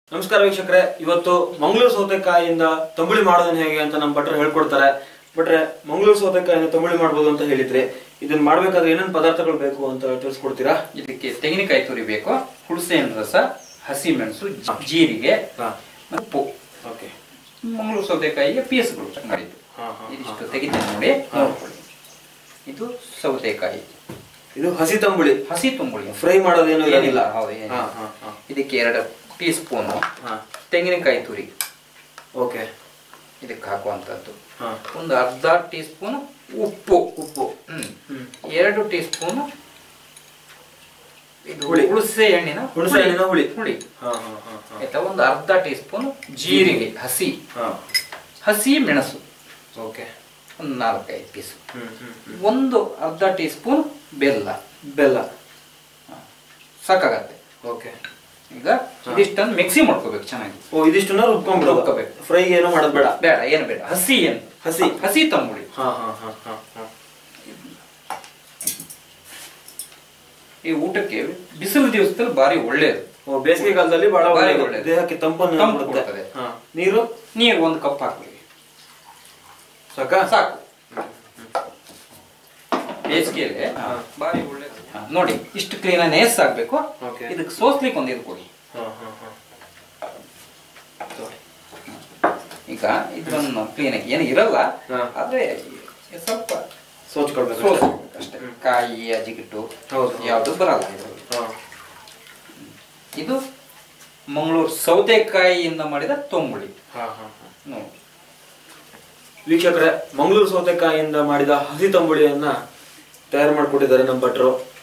ನಮಸ್ಕಾರ ವೀಕ್ಷಕರೇ ಇವತ್ತು ಮಂಗಳೂರು ಸೌತೆಕಾಯಿಯಿಂದ ತಂಬುಳಿ ಮಾಡೋದನ್ನ ಹೇಗೆ ಅಂತ ನಮ್ಮ ಭಟ್ರು ಹೇಳ್ಕೊಡ್ತಾರೆ ಭಟ್ರೆ ಮಂಗಳೂರು ಸೌತೆಕಾಯಿಯಿಂದ ತಂಬುಳಿ ಮಾಡ್ಬೋದು ಅಂತ ಹೇಳಿದ್ರಿ ಇದನ್ನ ಮಾಡ್ಬೇಕಾದ್ರೆ ಏನೇನ್ ಪದಾರ್ಥಗಳು ಬೇಕು ಅಂತ ತಿಳಿಸ್ಕೊಡ್ತೀರಾ ಇದಕ್ಕೆ ತೆಂಗಿನಕಾಯಿ ತುರಿ ಬೇಕು ಹುಣಸೆ ಹಣ್ಣು ರಸ ಹಸಿ ಮೆಣಸು ಜೀರಿಗೆ ಉಪ್ಪು ಓಕೆ ಮಂಗಳೂರು ಸೌತೆಕಾಯಿಗೆ ಪೀಸ್ಗಳು ಮಾಡಿದ್ದು ಹಾ, ಹಾ, ಇದಿಷ್ಟು ತೆಗಿತೇನೆ ನೋಡಿ ನೋಡ್ಕೊಳ್ಳಿ ಇದು ಸೌತೆಕಾಯಿ ಇದು ಹಸಿ ತಂಬುಳಿ ಹಸಿ ತುಂಬುಳಿ ಫ್ರೈ ಮಾಡೋದೇನು ಏನಿಲ್ಲ ಇರೋದಿಲ್ಲ ಹೌದು ಏನಿಲ್ಲ. ಹಾ, ಹಾ, ಹಾ. ಇದಕ್ಕೆ ಎರಡು ಟೀ ಸ್ಪೂನು ಹಾ ತೆಂಗಿನಕಾಯಿ ತುರಿ ಓಕೆ ಇದಕ್ಕೆ ಹಾಕುವಂಥದ್ದು ಹಾ ಒಂದು ಅರ್ಧ ಟೀ ಸ್ಪೂನ್ ಉಪ್ಪು ಉಪ್ಪು ಹ್ಮ್ ಹ್ಮ್. ಎರಡು ಟೀ ಸ್ಪೂನ್ ಇದು ಹುಳಿ. ಹುಣಸೆ ಹಣ್ಣಿನ ಹುಣಸೆ ಹಣ್ಣಿನ ಹುಳಿ. ಹುಳಿ ಹಾ ಹಾ ಹಾ ಹಾ ಆಯ್ತಾ ಒಂದು ಅರ್ಧ ಟೀ ಸ್ಪೂನ್ ಜೀರಿಗೆ ಹಸಿ ಹಾ ಹಸಿ ಮೆಣಸು ಓಕೆ ಒಂದು ನಾಲ್ಕೈದು ಪೀಸ್ ಹ್ಮ್ ಹ್ಮ್ ಹ್ಮ್. ಒಂದು ಅರ್ಧ ಟೀ ಸ್ಪೂನ್ ಬೆಲ್ಲ ಬೆಲ್ಲ ಸಾಕಾಗತ್ತೆ ಓಕೆ ಈಗ ಇದಿಷ್ಟನ್ನು ಮಿಕ್ಸಿ ಮಾಡ್ಕೋಬೇಕು ಚೆನ್ನಾಗಿ ಓ ಇದಿಷ್ಟನ್ನ ರುಬ್ಕೊಂಡ್ಬಿಡೋದು ರುಬ್ಕೋಬೇಕು. ಫ್ರೈ ಏನು ಮಾಡೋದು ಬೇಡ ಬೇಡ ಏನು ಬೇಡ ಹಸಿ ಏನು ಹಸಿ ಹಸಿ ತಂಬುಳಿ ಹಾ ಹಾ ಹಾ ಹಾ ಹಾ ಈ ಊಟಕ್ಕೆ ಬಿಸಿಲು ದಿವಸದಲ್ಲಿ ಭಾರಿ ಒಳ್ಳೆಯದು ಓ ಬೇಸಿಗೆ ಕಾಲದಲ್ಲಿ ಬಹಳ ಭಾರಿ ಒಳ್ಳೆಯದು. ಒಳ್ಳೆಯದು. ದೇಹಕ್ಕೆ ತಂಪನ್ನು ತಂಪು ಕೊಡುತ್ತೆ ಕೊಡ್ತದೆ. ಹಾ. ನೀರು ನೀರು ಒಂದು ಕಪ್ ಹಾಕ್ಬೇಕು ಸಾಕಾ ಸಾಕು ಬೇಸಿಗೆಯಲ್ಲಿ ಭಾರಿ ಒಳ್ಳೆಯದು ಹಾ, ನೋಡಿ ಇಷ್ಟು ಕ್ಲೀನ್ ನೇಸ್ ಆಗ್ಬೇಕು Okay. ಇದಕ್ಕೆ ಸೋಸ್ಲಿಕ್ಕೆ ಒಂದು ಇದು ಕೊಡಿ ಹಾ, ಹಾ, ಹಾ. ಈಗ ಇದನ್ನು ಕ್ಲೀನ್ ಆಗಿ ಏನು ಇರಲ್ಲ ಹಾ. ಆದ್ರೆ ಸ್ವಲ್ಪ ಸೋಚ್ಕೊಳ್ಬೇಕು ಸೋಸ್ಬೇಕು ಅಷ್ಟೇ ಕಾಯಿ ಅಜಿಗಿಟ್ಟು ಹೌದು. ಯಾವುದು ಬರಲ್ಲ ಇದರಲ್ಲಿ ಹಾ. ಇದು ಮಂಗಳೂರು ಸೌತೆಕಾಯಿಯಿಂದ ಮಾಡಿದ ತೊಂಬುಳಿ ಹಾ, ಹಾ, ಹಾ. ನೋಡಿ ವೀಕ್ಷಕರೇ ಮಂಗಳೂರು ಸೌತೆಕಾಯಿಯಿಂದ ಮಾಡಿದ ಹಸಿ ತಂಬುಳಿಯನ್ನ ತಯಾರು ಮಾಡಿಕೊಟ್ಟಿದ್ದಾರೆ ನಮ್ಮ ಭಟ್ರು